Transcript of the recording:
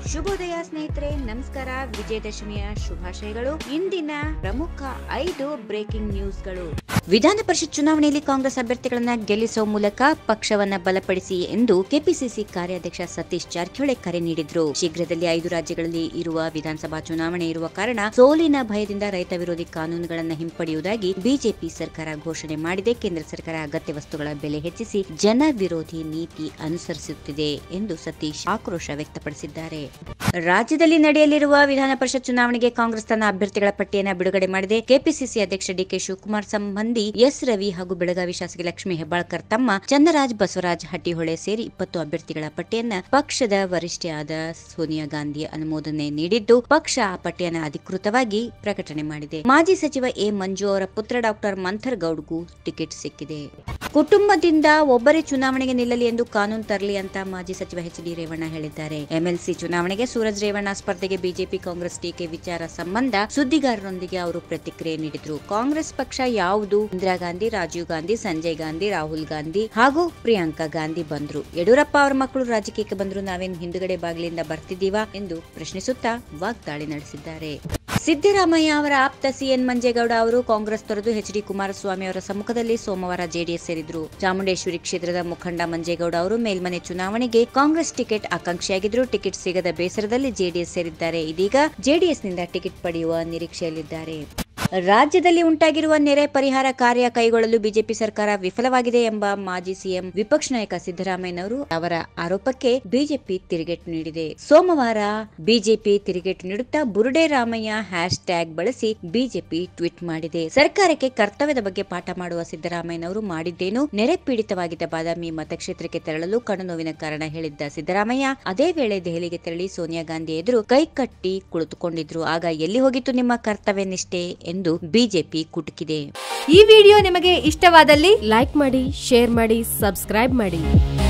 ಶುಭೋದಯ ಸ್ನೇಹಿತರೆ ನಮಸ್ಕಾರ ವಿಜಯದಶಮಿಯ ಶುಭಾಶಯಗಳು ಇಂದಿನ ಪ್ರಮುಖ ಐದು ಬ್ರೇಕಿಂಗ್ ನ್ಯೂಸ್ಗಳು ವಿಧಾನ ಪರಿಷತ್ ಚುನಾವಣೆಯಲ್ಲಿ ಕಾಂಗ್ರೆಸ್ ಅಭ್ಯರ್ಥಿಗಳನ್ನ ಗೆಲ್ಲಿಸುವ ಮೂಲಕ ಪಕ್ಷವನ್ನ ಬಲಪಡಿಸಿ ಎಂದು ಕೆಪಿಸಿಸಿ ಕಾರ್ಯಾಧ್ಯಕ್ಷ ಸತೀಶ್ ಜಾರಕಿಹೊಳಿ ಕರೆ ನೀಡಿದ್ರು ಶೀಘ್ರದಲ್ಲಿ ಐದು ರಾಜ್ಯಗಳಲ್ಲಿ ಇರುವ ವಿಧಾನಸಭಾ ಚುನಾವಣೆ ಇರುವ ಕಾರಣ ಸೋಲಿನ ಭಯದಿಂದ ರೈತ ವಿರೋಧಿ ಕಾನೂನುಗಳನ್ನು ಹಿಂಪಡೆಯುವುದಾಗಿ ಬಿಜೆಪಿ ಸರ್ಕಾರ ಘೋಷಣೆ ಮಾಡಿದೆ ಕೇಂದ್ರ ಸರ್ಕಾರ ಅಗತ್ಯ ವಸ್ತುಗಳ ಬೆಲೆ ಹೆಚ್ಚಿಸಿ ಜನ ವಿರೋಧಿ ನೀತಿ ಅನುಸರಿಸುತ್ತಿದೆ ಎಂದು ಸತೀಶ್ ಆಕ್ರೋಶ ವ್ಯಕ್ತಪಡಿಸಿದ್ದಾರೆ ರಾಜ್ಯದಲ್ಲಿ ನಡೆಯಲಿರುವ ವಿಧಾನ ಪರಿಷತ್ ಚುನಾವಣೆಗೆ ಕಾಂಗ್ರೆಸ್ ತನ್ನ ಅಭ್ಯರ್ಥಿಗಳ ಪಟ್ಟಿಯನ್ನು ಬಿಡುಗಡೆ ಮಾಡಿದೆ ಕೆಪಿಸಿಸಿ ಅಧ್ಯಕ್ಷ ಡಿಕೆ ಶಿವಕುಮಾರ್ ಸಂಬಂಧಿ ಎಸ್ ರವಿ ಹಾಗೂ ಬೆಳಗಾವಿ ಶಾಸಕಿ ಲಕ್ಷ್ಮೀ ಹೆಬ್ಬಾಳ್ಕರ್ ತಮ್ಮ ಚನ್ನರಾಜ್ ಬಸವರಾಜ್ ಹಟ್ಟಿಹೊಳೆ ಸೇರಿ ಇಪ್ಪತ್ತು ಅಭ್ಯರ್ಥಿಗಳ ಪಟ್ಟಿಯನ್ನ ಪಕ್ಷದ ವರಿಷ್ಠೆ ಆದ ಸೋನಿಯಾ ಗಾಂಧಿ ಅನುಮೋದನೆ ನೀಡಿದ್ದು ಪಕ್ಷ ಆ ಪಟ್ಟಿಯನ್ನು ಅಧಿಕೃತವಾಗಿ ಪ್ರಕಟಣೆ ಮಾಡಿದೆ ಮಾಜಿ ಸಚಿವ ಎ ಮಂಜು ಅವರ ಪುತ್ರ ಡಾಕ್ಟರ್ ಮಂಥರ್ ಗೌಡ್ಗೂ ಟಿಕೆಟ್ ಸಿಕ್ಕಿದೆ ಕುಟುಂಬದಿಂದ ಒಬ್ಬರೇ ಚುನಾವಣೆಗೆ ನಿಲ್ಲಲಿ ಎಂದು ಕಾನೂನು ತರಲಿ ಅಂತ ಮಾಜಿ ಸಚಿವ ಎಚ್ ಡಿ ರೇವಣ್ಣ ಹೇಳಿದ್ದಾರೆ ಎಂಎಲ್ಸಿ ಚುನಾವಣೆಗೆ ಸೂರಜ್ ರೇವಣ್ಣ ಸ್ಪರ್ಧೆಗೆ ಬಿಜೆಪಿ ಕಾಂಗ್ರೆಸ್ ಟೀಕೆ ವಿಚಾರ ಸಂಬಂಧ ಸುದ್ದಿಗಾರರೊಂದಿಗೆ ಅವರು ಪ್ರತಿಕ್ರಿಯೆ ನೀಡಿದ್ರು ಕಾಂಗ್ರೆಸ್ ಪಕ್ಷ ಯಾವುದು ಇಂದಿರಾ ಗಾಂಧಿ ರಾಜೀವ್ ಗಾಂಧಿ ಸಂಜಯ್ ಗಾಂಧಿ ರಾಹುಲ್ ಗಾಂಧಿ ಹಾಗೂ ಪ್ರಿಯಾಂಕಾ ಗಾಂಧಿ ಬಂದ್ರು ಯಡಿಯೂರಪ್ಪ ಅವರ ಮಕ್ಕಳು ರಾಜಕೀಯಕ್ಕೆ ಬಂದ್ರು ನಾವೇನ್ ಹಿಂದುಗಡೆ ಬಾಗಿಲಿಂದ ಬರ್ತಿದ್ದೀವಾ ಎಂದು ಪ್ರಶ್ನಿಸುತ್ತಾ ವಾಗ್ದಾಳಿ ನಡೆಸಿದ್ದಾರೆ ಸಿದ್ದರಾಮಯ್ಯ ಅವರ ಆಪ್ತ ಸಿಎನ್ ಮಂಜೇಗೌಡ ಅವರು ಕಾಂಗ್ರೆಸ್ ತೊರೆದು ಎಚ್ ಡಿ ಕುಮಾರಸ್ವಾಮಿ ಅವರ ಸಮ್ಮುಖದಲ್ಲಿ ಸೋಮವಾರ ಜೆಡಿಎಸ್ ಸೇರಿದ್ರು ಚಾಮುಂಡೇಶ್ವರಿ ಕ್ಷೇತ್ರದ ಮುಖಂಡ ಮಂಜೇಗೌಡ ಅವರು ಮೇಲ್ಮನೆ ಚುನಾವಣೆಗೆ ಕಾಂಗ್ರೆಸ್ ಟಿಕೆಟ್ ಆಕಾಂಕ್ಷಿಯಾಗಿದ್ರು ಟಿಕೆಟ್ ಸಿಗದ ಬೇಸರದಲ್ಲಿ ಜೆಡಿಎಸ್ ಸೇರಿದ್ದಾರೆ ಇದೀಗ ಜೆಡಿಎಸ್ನಿಂದ ಟಿಕೆಟ್ ಪಡೆಯುವ ನಿರೀಕ್ಷೆಯಲ್ಲಿದ್ದಾರೆ ರಾಜ್ಯದಲ್ಲಿ ಉಂಟಾಗಿರುವ ನೆರೆ ಪರಿಹಾರ ಕಾರ್ಯ ಕೈಗೊಳ್ಳಲು ಬಿಜೆಪಿ ಸರ್ಕಾರ ವಿಫಲವಾಗಿದೆ ಎಂಬ ಮಾಜಿ ಸಿಎಂ ವಿಪಕ್ಷ ನಾಯಕ ಸಿದ್ದರಾಮಯ್ಯನವರು ಅವರ ಆರೋಪಕ್ಕೆ ಬಿಜೆಪಿ ತಿರುಗೇಟು ನೀಡಿದೆ ಸೋಮವಾರ ಬಿಜೆಪಿ ತಿರುಗೇಟು ನೀಡುತ್ತಾ ಬುರುಡೆ ರಾಮಯ್ಯ ಹ್ಯಾಶ್ ಟ್ಯಾಗ್ ಬಳಸಿ ಬಿಜೆಪಿ ಟ್ವೀಟ್ ಮಾಡಿದೆ ಸರ್ಕಾರಕ್ಕೆ ಕರ್ತವ್ಯದ ಬಗ್ಗೆ ಪಾಠ ಮಾಡುವ ಸಿದ್ದರಾಮಯ್ಯನವರು ಮಾಡಿದ್ದೇನು ನೆರೆ ಪೀಡಿತವಾಗಿದ್ದ ಬಾದಾಮಿ ಮತಕ್ಷೇತ್ರಕ್ಕೆ ತೆರಳಲು ಕಣ್ಣು ನೋವಿನ ಕಾರಣ ಹೇಳಿದ್ದ ಸಿದ್ದರಾಮಯ್ಯ ಅದೇ ವೇಳೆ ದೆಹಲಿಗೆ ತೆರಳಿ ಸೋನಿಯಾ ಗಾಂಧಿ ಎದುರು ಕೈಕಟ್ಟಿ ಕುಳಿತುಕೊಂಡಿದ್ರು ಆಗ ಎಲ್ಲಿ ಹೋಗಿತ್ತು ನಿಮ್ಮ ಕರ್ತವ್ಯ ನಿಷ್ಠೆ ಎಂದು ಬಿಜೆಪಿ ಕುಟುಕಿದೆ ಈ ವಿಡಿಯೋ ನಿಮಗೆ ಇಷ್ಟವಾದಲ್ಲಿ ಲೈಕ್ ಮಾಡಿ ಶೇರ್ ಮಾಡಿ ಸಬ್ಸ್ಕ್ರೈಬ್ ಮಾಡಿ